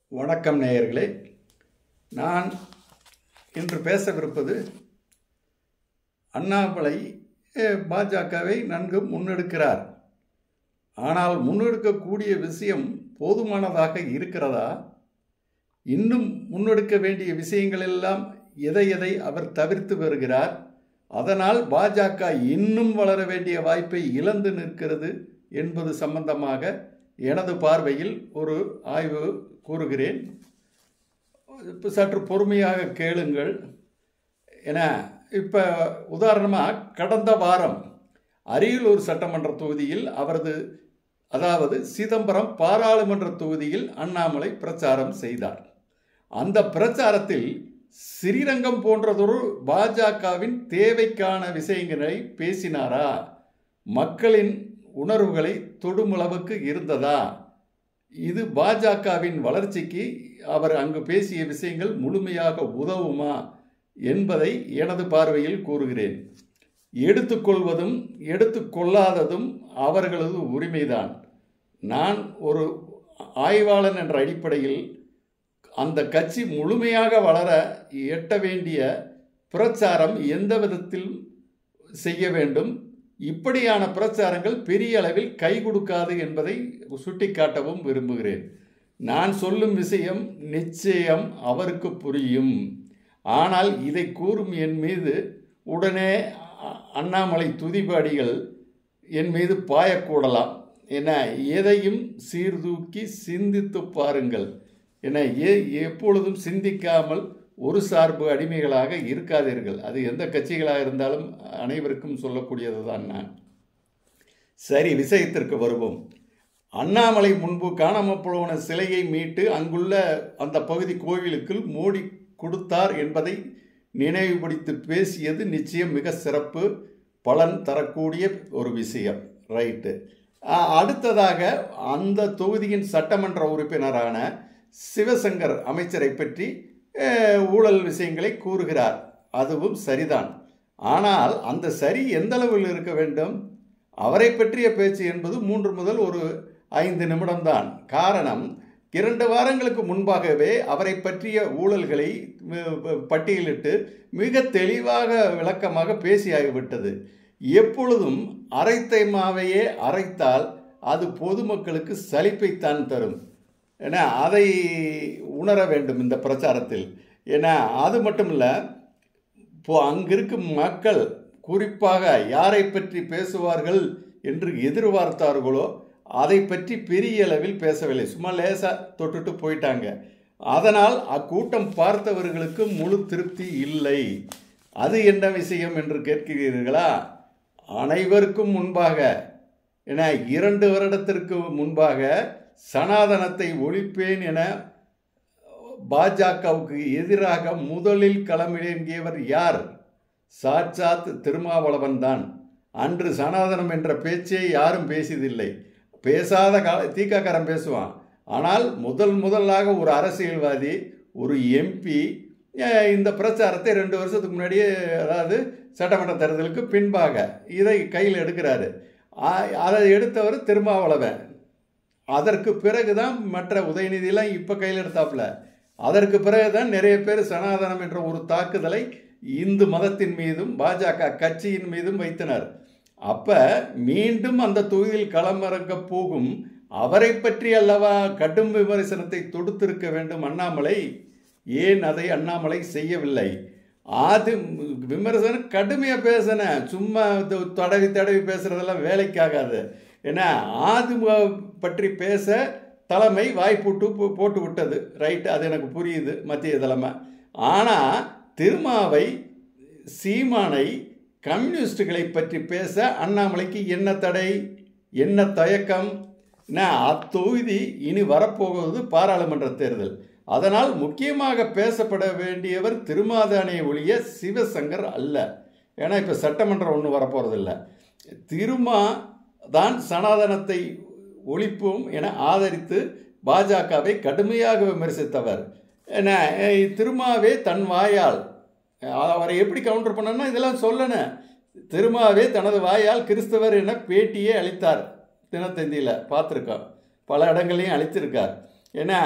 வணக்கம் நேயர்களே நான் இன்று பேசவிருப்பது அண்ணாமலை அஹ், பாஜகவை நன்கு முன்னெடுக்கிறார் ஆனால் முன்னெடுக்கக்கூடிய விஷயம் போதுமானதாக இருக்கிறதா இன்னும் முன்னெடுக்க வேண்டிய விஷயங்கள் எல்லாம் எதை எதை அவர் தவிர்த்து வருகிறார் அதனால் பாஜக இன்னும் வளர வேண்டிய வாய்ப்பை இழந்து நிற்கிறது என்பது சம்பந்தமாக எனது பார்வையில் ஒரு ஆய்வு கூறுகிறேன் இப்போ சற்று பொறுமையாக கேளுங்கள் ஏன்னா இப்போ உதாரணமாக கடந்த வாரம் அரியலூர் சட்டமன்ற தொகுதியில் அவரது அதாவது சிதம்பரம் பாராளுமன்ற தொகுதியில் அண்ணாமலை பிரச்சாரம் செய்தார் அந்த பிரச்சாரத்தில் ஸ்ரீரங்கம் போன்றதொரு பாஜகவின் தேவைக்கான விஷயங்களை பேசினாரா மக்களின் உணர்வுகளை தொடுமளவுக்கு இருந்ததா இது பாஜகவின் வளர்ச்சிக்கு அவர் அங்கு பேசிய விஷயங்கள் முழுமையாக உதவுமா என்பதை எனது பார்வையில் கூறுகிறேன் எடுத்துக்கொள்வதும் எடுத்துக்கொள்ளாததும் அவர்களது உரிமைதான் நான் ஒரு ஆய்வாளன் என்ற அடிப்படையில் அந்த கட்சி முழுமையாக வளர எட்ட வேண்டிய பிரச்சாரம் எந்த விதத்தில் செய்ய வேண்டும் இப்படியான பிரச்சாரங்கள் பெரிய அளவில் கை கொடுக்காது என்பதை சுட்டிக்காட்டவும் விரும்புகிறேன் நான் சொல்லும் விஷயம் நிச்சயம் அவருக்கு புரியும் ஆனால் இதை கூறும் என் மீது உடனே அ- அண்ணாமலை துதிபாடிகள் என் மீது பாயக்கூடலாம் என எதையும் சீர்தூக்கி சிந்தித்து பாருங்கள் என ஏ எப்பொழுதும் சிந்திக்காமல் ஒரு சார்பு அடிமைகளாக இருக்காதீர்கள் அது எந்த கட்சிகளாக இருந்தாலும் அனைவருக்கும் சொல்லக்கூடியது தான் நான் சரி விஷயத்திற்கு வருவோம் அண்ணாமலை முன்பு காணாமல் போன சிலையை மீட்டு அங்குள்ள அந்த பகுதி கோவிலுக்குள் மோடி கொடுத்தார் என்பதை நினைவுபடுத்தி பேசியது நிச்சயம் மிக சிறப்பு பலன் தரக்கூடிய ஒரு விஷயம் ரைட்டு அ- அடுத்ததாக அந்த தொகுதியின் சட்டமன்ற உறுப்பினரான சிவசங்கர் அமைச்சரை பற்றி அஹ், ஊழல் விஷயங்களை கூறுகிறார் அதுவும் சரிதான் ஆனால் அந்த சரி எந்த அளவில் இருக்க வேண்டும் அவரை பற்றிய பேச்சு என்பது மூன்று முதல் ஒரு ஐந்து நிமிடம்தான் காரணம் இரண்டு வாரங்களுக்கு முன்பாகவே அவரை பற்றிய ஊழல்களை அஹ், ப- பட்டியலிட்டு மிக தெளிவாக விளக்கமாக பேசியாகிவிட்டது எப்பொழுதும் அரைத்தை மாவையே அரைத்தால் அது பொதுமக்களுக்கு சலிப்பைத்தான் தரும் ஏன்னா அதை உணர வேண்டும் இந்த பிரச்சாரத்தில் ஏன்னா அது மட்டும் இல்லை இப்போ அங்கிருக்கும் மக்கள் குறிப்பாக யாரை பற்றி பேசுவார்கள் என்று எதிர்பார்த்தார்களோ அதை பற்றி பெரிய அளவில் பேசவில்லை சும்மா லேசாக தொட்டுட்டு போயிட்டாங்க அதனால் அக்கூட்டம் பார்த்தவர்களுக்கு முழு திருப்தி இல்லை அது என்ன விஷயம் என்று கேட்கிறீர்களா அனைவருக்கும் முன்பாக என இரண்டு வருடத்திற்கு முன்பாக சனாதனத்தை ஒழிப்பேன் என பாஜகவுக்கு எதிராக முதலில் களமிறங்கியவர் யார் சாட்சாத் திருமாவளவன் தான் அன்று சனாதனம் என்ற பேச்சே யாரும் பேசியதில்லை பேசாத கால தீக்காக்காரன் பேசுவான் ஆனால் முதல் முதலாக ஒரு அரசியல்வாதி ஒரு எம்பி இந்த பிரச்சாரத்தை ரெண்டு வருஷத்துக்கு முன்னாடியே அதாவது சட்டமன்ற தேர்தலுக்கு பின்பாக இதை கையில் எடுக்கிறாரு ஆ- அதை எடுத்தவர் திருமாவளவன் அதற்கு பிறகுதான் மற்ற உதயநிதியெல்லாம் இப்போ கையில் எடுத்தாப்புல அதற்கு பிறகுதான் நிறைய பேர் சனாதனம் என்ற ஒரு தாக்குதலை இந்து மதத்தின் மீதும் பாஜக கட்சியின் மீதும் வைத்தனர் அப்ப மீண்டும் அந்த தொகுதியில் களமிறங்க போகும் அவரை பற்றி அல்லவா கடும் விமர்சனத்தை தொடுத்திருக்க வேண்டும் அண்ணாமலை ஏன் அதை அண்ணாமலை செய்யவில்லை அது விமர்சனம் கடுமையாக பேசினேன் சும்மா த- தடவி தடவி பேசுறதெல்லாம் வேலைக்காகாது ஏன்னா ஆது பற்றி பேச தலைமை வாய்ப்புட்டு போ- போட்டு விட்டது ரைட்டு அது எனக்கு புரியுது மத்திய தலைமை ஆனால் திருமாவை சீமானை கம்யூனிஸ்டுகளை பற்றி பேச அண்ணாமலைக்கு என்ன தடை என்ன தயக்கம் நான் அத்தொகுதி இனி வரப்போவது பாராளுமன்ற தேர்தல் அதனால் முக்கியமாக பேசப்பட வேண்டியவர் திருமாதானே ஒழிய சிவசங்கர் அல்ல ஏன்னா இப்போ சட்டமன்றம் ஒன்றும் வரப்போகிறதில்ல திருமா தான் சனாதனத்தை ஒழிப்போம் என ஆதரித்து பாஜகவை கடுமையாக விமர்சித்தவர் என்ன அஹ் திருமாவே தன் வாயால் அவரை எப்படி கவுண்டர் பண்ணனா இதெல்லாம் சொல்லணும் திருமாவே தனது வாயால் கிறிஸ்தவர் என பேட்டியே அளித்தார் தினத்தந்தியில் பார்த்துருக்கோம் பல இடங்களையும் அளித்திருக்கார் ஏன்னா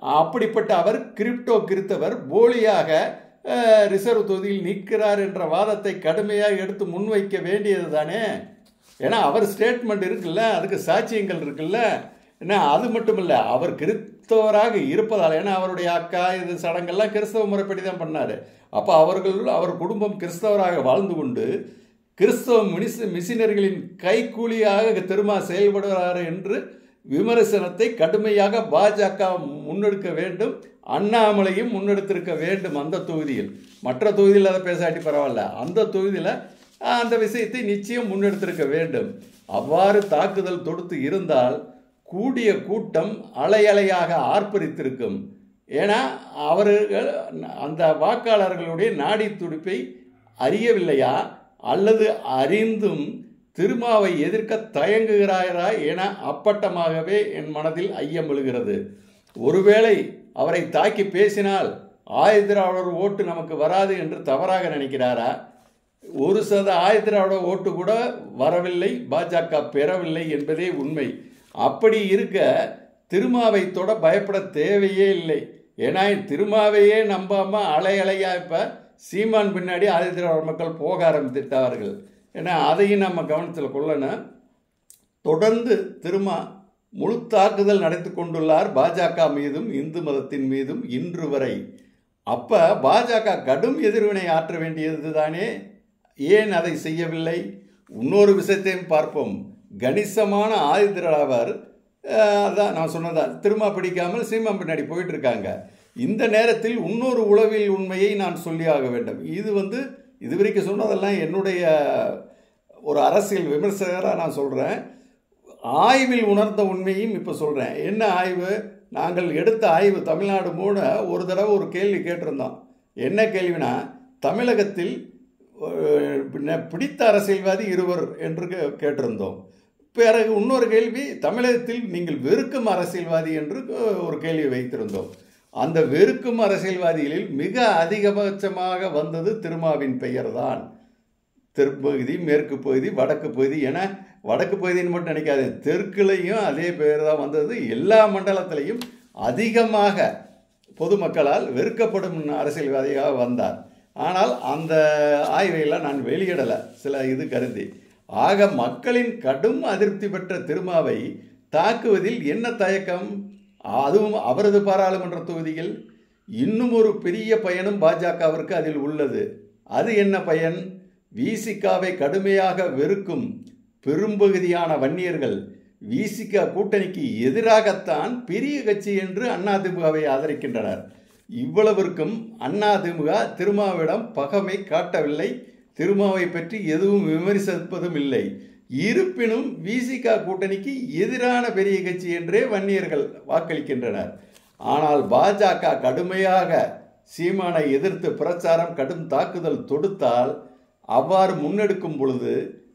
அப்படிப்பட்ட அவர் கிரிப்டோ கிறித்தவர் போலியாக அஹ், ரிசர்வ் தொகுதியில் நிற்கிறார் என்ற வாதத்தை கடுமையாக எடுத்து முன்வைக்க வேண்டியது தானே ஏன்னா அவர் ஸ்டேட்மெண்ட் இருக்குல்ல அதுக்கு சாட்சியங்கள் இருக்குல்ல ஏன்னா அது மட்டும் இல்லை அவர் கிறிஸ்தவராக இருப்பதால் ஏன்னா அவருடைய அக்கா இது சடங்கெல்லாம் கிறிஸ்தவ முறைப்படி தான் பண்ணார் அப்போ அவர்கள் அவர் குடும்பம் கிறிஸ்தவராக வாழ்ந்து கொண்டு கிறிஸ்தவ மினிஸ் மிஷினரிகளின் கைக்கூலியாக திருமா செயல்படுகிறார் என்று விமர்சனத்தை கடுமையாக பாஜக முன்னெடுக்க வேண்டும் அண்ணாமலையும் முன்னெடுத்திருக்க வேண்டும் அந்த தொகுதியில் மற்ற தொகுதியில் அதை பேசாட்டி பரவாயில்ல அந்த தொகுதியில் அந்த விஷயத்தை நிச்சயம் முன்னெடுத்திருக்க வேண்டும் அவ்வாறு தாக்குதல் தொடுத்து இருந்தால் கூடிய கூட்டம் அலையலையாக ஆர்ப்பரித்திருக்கும் ஏன்னா அவர்கள் அந்த வாக்காளர்களுடைய நாடி துடிப்பை அறியவில்லையா அல்லது அறிந்தும் திருமாவை எதிர்க்க தயங்குகிறாரா என அப்பட்டமாகவே என் மனதில் ஐயம் எழுகிறது ஒருவேளை அவரை தாக்கி பேசினால் ஆயுதிராவிடர் ஓட்டு நமக்கு வராது என்று தவறாக நினைக்கிறாரா ஒரு சத ஆயுதிராவிட ஓட்டு கூட வரவில்லை பாஜக பெறவில்லை என்பதே உண்மை அப்படி இருக்க திருமாவை தொட பயப்பட தேவையே இல்லை ஏன்னா திருமாவையே நம்பாம அலை அலையா இப்ப சீமான் பின்னாடி ஆதிதிராவிட மக்கள் போக ஆரம்பித்துட்டார்கள் ஏன்னா அதையும் நம்ம கவனத்தில் கொள்ளணும் தொடர்ந்து திருமா முழு தாக்குதல் நடத்தி கொண்டுள்ளார் பாஜக மீதும் இந்து மதத்தின் மீதும் இன்று வரை அப்ப பாஜக கடும் எதிர்வினை ஆற்ற வேண்டியது தானே ஏன் அதை செய்யவில்லை இன்னொரு விஷயத்தையும் பார்ப்போம் கணிசமான ஆதிதிராவர் அதான் நான் சொன்னதான் திரும்ப பிடிக்காமல் சீமா பின்னாடி போயிட்டு இருக்காங்க இந்த நேரத்தில் இன்னொரு உளவியல் உண்மையை நான் சொல்லியாக வேண்டும் இது வந்து இதுவரைக்கும் சொன்னதெல்லாம் என்னுடைய ஒரு அரசியல் விமர்சகராக நான் சொல்கிறேன் ஆய்வில் உணர்ந்த உண்மையும் இப்போ சொல்கிறேன் என்ன ஆய்வு நாங்கள் எடுத்த ஆய்வு தமிழ்நாடு மூட ஒரு தடவை ஒரு கேள்வி கேட்டிருந்தோம் என்ன கேள்வினா தமிழகத்தில் அஹ், பின்ன பிடித்த அரசியல்வாதி இருவர் என்று கே- கேட்டிருந்தோம் பிறகு இன்னொரு கேள்வி தமிழகத்தில் நீங்கள் வெறுக்கும் அரசியல்வாதி என்று அஹ், ஒரு கேள்வி வைத்திருந்தோம் அந்த வெறுக்கும் அரசியல்வாதிகளில் மிக அதிகபட்சமாக வந்தது திருமாவின் பெயர்தான் தெற்பகுதி மேற்கு பகுதி வடக்கு பகுதி என வடக்கு பகுதின்னு மட்டும் நினைக்காது தெற்குலையும் அதே பெயர் தான் வந்தது எல்லா மண்டலத்திலையும் அதிகமாக பொதுமக்களால் வெறுக்கப்படும் அரசியல்வாதியாக வந்தார் ஆனால் அந்த ஆய்வையெல்லாம் நான் வெளியிடலை சில இது கருதி ஆக மக்களின் கடும் அதிருப்தி பெற்ற திருமாவை தாக்குவதில் என்ன தயக்கம் அதுவும் அவரது பாராளுமன்ற தொகுதியில் இன்னும் ஒரு பெரிய பயனும் பாஜகவிற்கு அதில் உள்ளது அது என்ன பயன் விசிகாவை கடுமையாக வெறுக்கும் பெரும்பகுதியான வன்னியர்கள் விசிக கூட்டணிக்கு எதிராகத்தான் பெரிய கட்சி என்று அதிமுகவை ஆதரிக்கின்றனர் இவ்வளவிற்கும் அதிமுக திருமாவிடம் பகமை காட்டவில்லை திருமாவை பற்றி எதுவும் விமர்சிப்பதும் இல்லை இருப்பினும் விசிக கூட்டணிக்கு எதிரான பெரிய கட்சி என்றே வன்னியர்கள் வாக்களிக்கின்றனர் ஆனால் பாஜக கடுமையாக சீமானை எதிர்த்து பிரச்சாரம் கடும் தாக்குதல் தொடுத்தால் அவ்வாறு முன்னெடுக்கும் பொழுது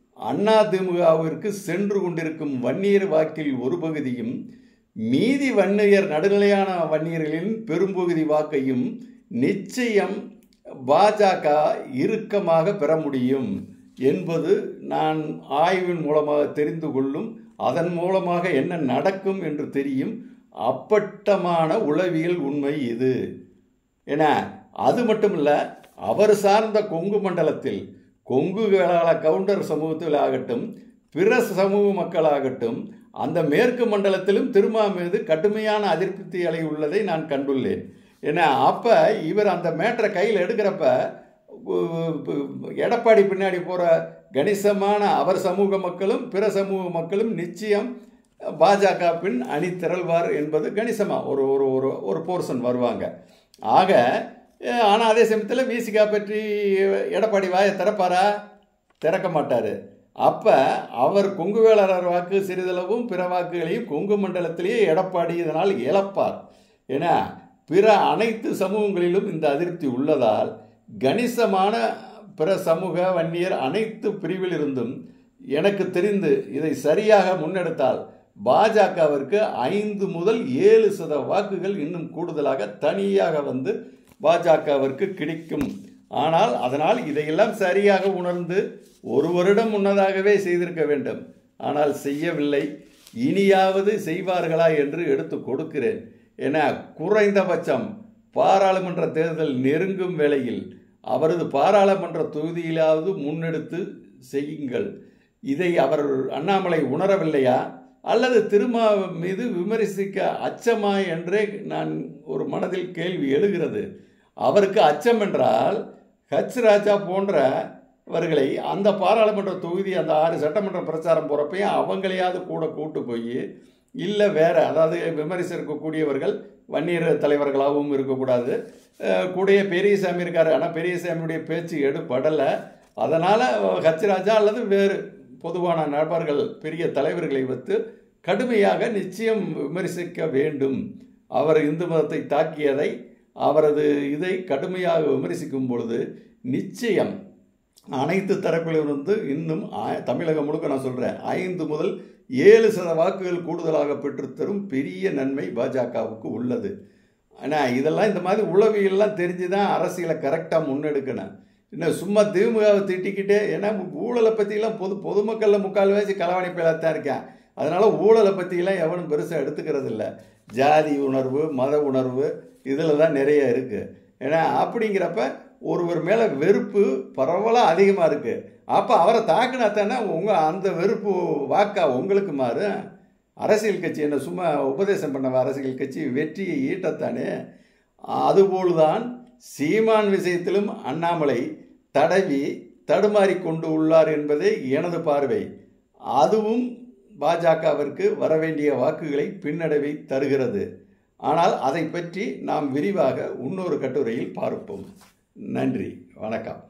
அதிமுகவிற்கு சென்று கொண்டிருக்கும் வன்னியர் வாக்கில் ஒரு பகுதியும் மீதி வன்னியர் நடுநிலையான வன்னியர்களின் பெரும்பகுதி வாக்கையும் நிச்சயம் பாஜக இறுக்கமாக பெற முடியும் என்பது நான் ஆய்வின் மூலமாக தெரிந்து கொள்ளும் அதன் மூலமாக என்ன நடக்கும் என்று தெரியும் அப்பட்டமான உளவியல் உண்மை இது என அது மட்டும் இல்ல அவர் சார்ந்த கொங்கு மண்டலத்தில் கொங்கு வேளாள கவுண்டர் சமூகத்தில் ஆகட்டும் பிற சமூக மக்களாகட்டும் அந்த மேற்கு மண்டலத்திலும் திருமா மீது கடுமையான அதிருப்தி அலை உள்ளதை நான் கண்டுள்ளேன் ஏன்னா அப்போ இவர் அந்த மேட்டரை கையில் எடுக்கிறப்ப உ- உ- எடப்பாடி பின்னாடி போகிற கணிசமான அவர் சமூக மக்களும் பிற சமூக மக்களும் நிச்சயம் பாஜக பின் அணி திரள்வார் என்பது கணிசமாக ஒரு ஒரு ஒரு ஒரு போர்ஷன் வருவாங்க ஆக ஆனால் அதே சமயத்தில் விசிகா பற்றி எடப்பாடி வாயை திறப்பாரா திறக்க மாட்டார் அப்போ அவர் கொங்கு வேளாளர் வாக்கு சிறிதளவும் பிற வாக்குகளையும் கொங்கு மண்டலத்திலேயே எடப்பாடி இதனால் இழப்பார் ஏன்னா பிற அனைத்து சமூகங்களிலும் இந்த அதிருப்தி உள்ளதால் கணிசமான பிற சமூக வன்னியர் அனைத்து பிரிவில் இருந்தும் எனக்கு தெரிந்து இதை சரியாக முன்னெடுத்தால் பாஜகவிற்கு ஐந்து முதல் ஏழு சத வாக்குகள் இன்னும் கூடுதலாக தனியாக வந்து பாஜகவிற்கு கிடைக்கும் ஆனால் அதனால் இதையெல்லாம் சரியாக உணர்ந்து ஒரு வருடம் முன்னதாகவே செய்திருக்க வேண்டும் ஆனால் செய்யவில்லை இனியாவது செய்வார்களா என்று எடுத்து கொடுக்கிறேன் என குறைந்தபட்சம் பாராளுமன்ற தேர்தல் நெருங்கும் வேளையில் அவரது பாராளுமன்ற தொகுதியிலாவது முன்னெடுத்து செய்யுங்கள் இதை அவர் அண்ணாமலை உணரவில்லையா அல்லது திருமா மீது விமர்சிக்க அச்சமா என்றே நான் ஒரு மனதில் கேள்வி எழுகிறது அவருக்கு அச்சம் என்றால் ஹச் ராஜா போன்றவர்களை அந்த பாராளுமன்ற தொகுதி அந்த ஆறு சட்டமன்ற பிரச்சாரம் போகிறப்பையும் அவங்களையாவது கூட கூட்டு போய் இல்லை வேற அதாவது விமர்சிக்கக்கூடியவர்கள் வன்னியர் தலைவர்களாகவும் இருக்கக்கூடாது அஹ் கூடயே பெரியசாமி இருக்காரு ஆனால் பெரியசாமியுடைய பேச்சு எடுபடலை அதனால் ஹச் ராஜா அல்லது வேறு பொதுவான நபர்கள் பெரிய தலைவர்களை வைத்து கடுமையாக நிச்சயம் விமர்சிக்க வேண்டும் அவர் இந்து மதத்தை தாக்கியதை அவரது இதை கடுமையாக விமர்சிக்கும் பொழுது நிச்சயம் அனைத்து தரப்பிலிருந்து இன்னும் ஆ- தமிழகம் முழுக்க நான் சொல்கிறேன் ஐந்து முதல் ஏழு சத வாக்குகள் கூடுதலாக பெற்றுத்தரும் பெரிய நன்மை பாஜகவுக்கு உள்ளது ஆனால் இதெல்லாம் இந்த மாதிரி உளவியெல்லாம் தெரிஞ்சு தான் அரசியலை கரெக்டாக முன்னெடுக்கணும் இன்னும் சும்மா திமுகவை திட்டிக்கிட்டே ஏன்னா ஊழலை பற்றிலாம் பொது பொதுமக்களில் முக்கால்வாசி களவாணிப்பையில தான் இருக்கேன் அதனால் ஊழலை பற்றிலாம் எவனும் பெருசாக எடுத்துக்கிறது இல்லை ஜாதி உணர்வு மத உணர்வு இதில் தான் நிறைய இருக்குது ஏன்னா அப்படிங்கிறப்ப ஒருவர் மேலே வெறுப்பு பரவலாக அதிகமாக இருக்குது அப்போ அவரை தாக்குனா தானே உங்கள் அந்த வெறுப்பு வாக்கா உங்களுக்கு மாறு அரசியல் கட்சி என்ன சும்மா உபதேசம் பண்ண அரசியல் கட்சி வெற்றியை ஈட்டத்தானே அதுபோல்தான் சீமான் விஷயத்திலும் அண்ணாமலை தடவி தடுமாறி கொண்டு உள்ளார் என்பதே எனது பார்வை அதுவும் பாஜகவிற்கு வரவேண்டிய வாக்குகளை பின்னடைவை தருகிறது ஆனால் அதை பற்றி நாம் விரிவாக இன்னொரு கட்டுரையில் பார்ப்போம் நன்றி வணக்கம்